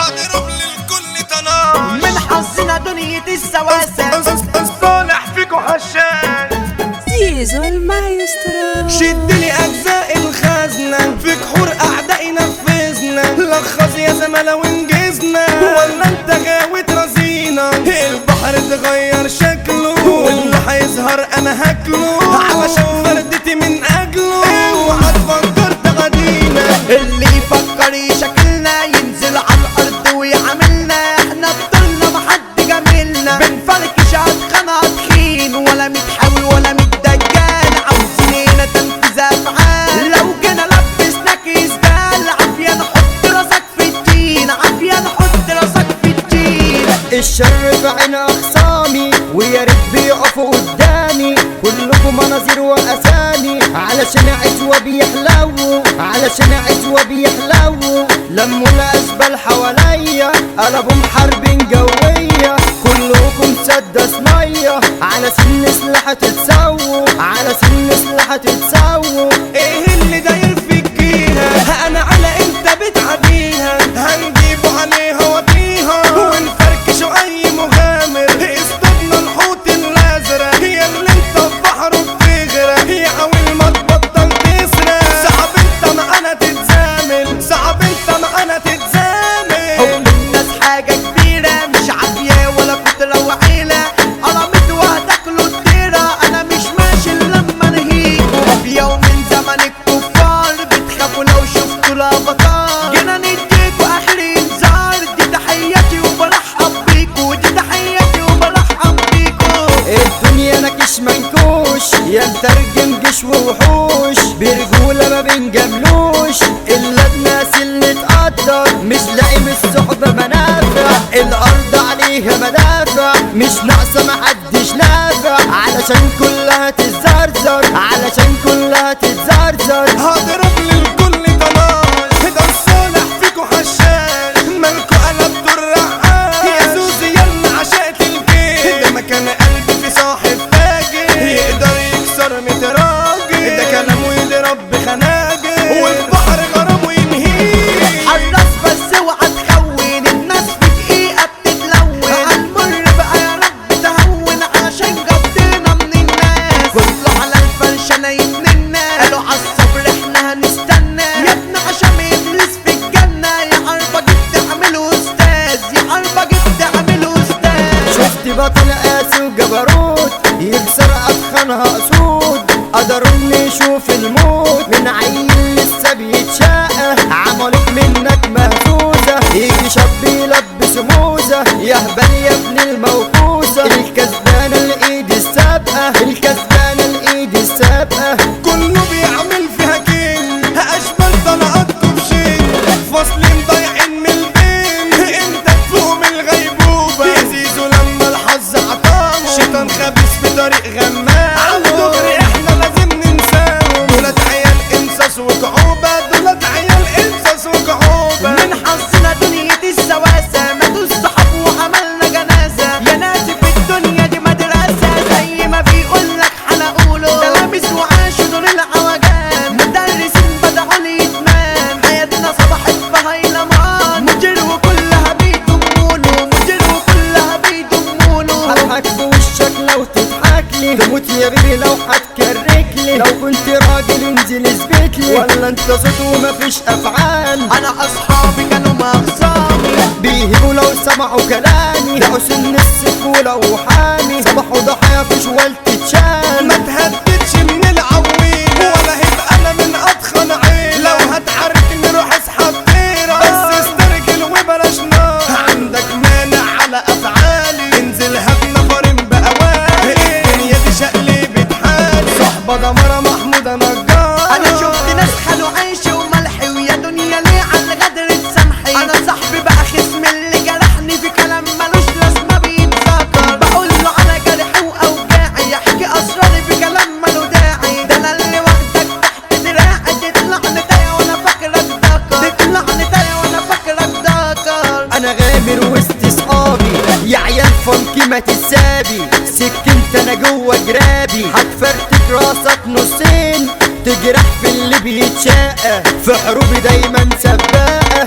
هضرب للكل طناش من حظنا دنيا السواسة الصالح فيكو حشاش زيزو المايسترو شدني اجزاء الخزنة في كحور اعدائي نفذنا لخص يا زملاء وانجزنا ولا انت غاوي رزينا البحر اتغير شكله واللي هيظهر انا هاكله علشان فردتي من اجله اوعى تفكر تغدينا اللي يفكر يشكلنا ينزل على الارض ويعاملنا احنا بطلنا محد جاملنا بنفركش اتخانق تخين ولا متحاول ولا متدجال عاوزيننا تنفيذ افعال لو جينا لبسنا كيس بال عافيه نحط راسك في الدين عافيه نحط راسك في الدين الشر في عين اخصامي ويا ريت بيقفوا قدامي كلكم مناظير واسامي علشان عزوة بيحلو علشان عزوة بيحلو لموا الاسبال حواليا قلبوا حرب جوية كلكم سدس مية على سن سلاحة تتسووا على سن سلاحة تتسووا ايه اللي داير في الجيهة انا على انت بتعديها هنجيبه عليها وطيها ونفركشوا اي مغامر اصطدنا الحوت الازرق هي اللي انت في بحره بتغرق يا عويل ما تبطل تسرق صعب انت معانا تتزامل صعب انت معانا تتزامل حب الناس حاجة كبيرة مش عافية ولا كترة وعيلة قرمت وهتاكلوا الديرة أنا مش ماشي إلا لما أنهيكوا في يوم من زمن الكفار بتخافوا لو شفتوا الأفاتار جينا نديكوا آخر إنذار دي تحياتي وبرحب بيكوا دي تحياتي وبرحب بيكوا الدنيا نكش منكوش يا مترجم جيش ووحوش برجولة ما بنجاملوش إلا الناس اللي تقدر مش لاقي من الصحبة منافع الأرض عليها مدافع مش ناقصة محدش نافع علشان كلها تتزرزر علشان كلها تتزرزر هضرب للكل طناش ده الصالح فيكو حشاش مالكو قلبتوا الرعاش يا زوزي يلا عشقت الجيش ده مكان قلبي في صاحب تاجر يقدر يكسر متراجل ده كلامه يضرب بخناجر والبحر غرامه ينهيه حراس بس اوعى تخون الناس في دقيقة بتتلون عالمر بقى يا رب تهون عشان جبتنا من الناس كله على الفرشة نايم منا قالوا عالصبر احنا هنستنى يا ابن عشان ابليس في الجنة يا عربة جبت اعمله استاذ يا عربة جبت اعمله استاذ شفت بطل قاسي وجبروت يكسر أفخانها أسود قدروا إن يشوف الموت من عيل لسه بيتشقى عملك منك مهزوزة يجي شاب يلبس موزة يهبل يا ابن الموقوسة الكسبانة الإيد السابقة الكسبانة الإيد السابقة كله بيعمل فيها كين اشبال طلعاتكم بشين فاصلين ضايعين من البين انت تفوق من الغيبوبة يا زيزو لما الحظ عطاله شيطان خبيث في طريق غمام عالدغري احنا لازم ننساهم دولت عيال انصاص وكعوبة دولت عيال انصاص وكعوبة من حظنا دنيا السواسة ماتوا الصحاب وعملنا جنازة يا ناس في الدنيا دي مدرسة زي ما بيقولك هنقوله تلاميذ وعاشوا دور العوجان مدرسين بدعوا الإدمان حياتنا صبحت في هيلمان مدير وكلها بيضمونه مدير وكلها بيضمونه هضحك في وشك لو تضحك لي تموت يا بيبي لو هتكرك لي لو كنت راجل انزل اثبت لي ولا انت صوت ومفيش افعال أنا أصحابي كانوا مخصامي بيهبوا لو سمعوا كلامي لقوا سن السيف ولو حامي صبحوا ضحايا في شوال تتشال ما تهددش من العويل ولا هيبقى انا من اتخن عيل لو هتحركني روح اسحب طيرة بس استرجل وبلاش نار عندك مانع على افعالي انزل هات نفرين بأوالي الدنيا دي شقلبت حالي صحبة دمرة محمودة نجار انا شفت ناس خلوا عيشي وملحي ويا دنيا ليه على الغدر تسامحي انا صاحبي بقى خصم اللي جرحني في كلام ملوش لازمه بيتذكر بقول له على جرحي واوجاعي يحكي اسراري في كلام ملو داعي ده انا اللي واخدك تحت دراعي تطلعني تايه وانا فاكرك ذكر تطلعني تايه وانا فاكرك ذكر انا غامر وسط صحابي يا عيال فانكي ما تتسابي سكنت انا جوه جرابي هتفرتك راسك نصين تجرح في اللي بيتشقى في حروبي دايما سباقة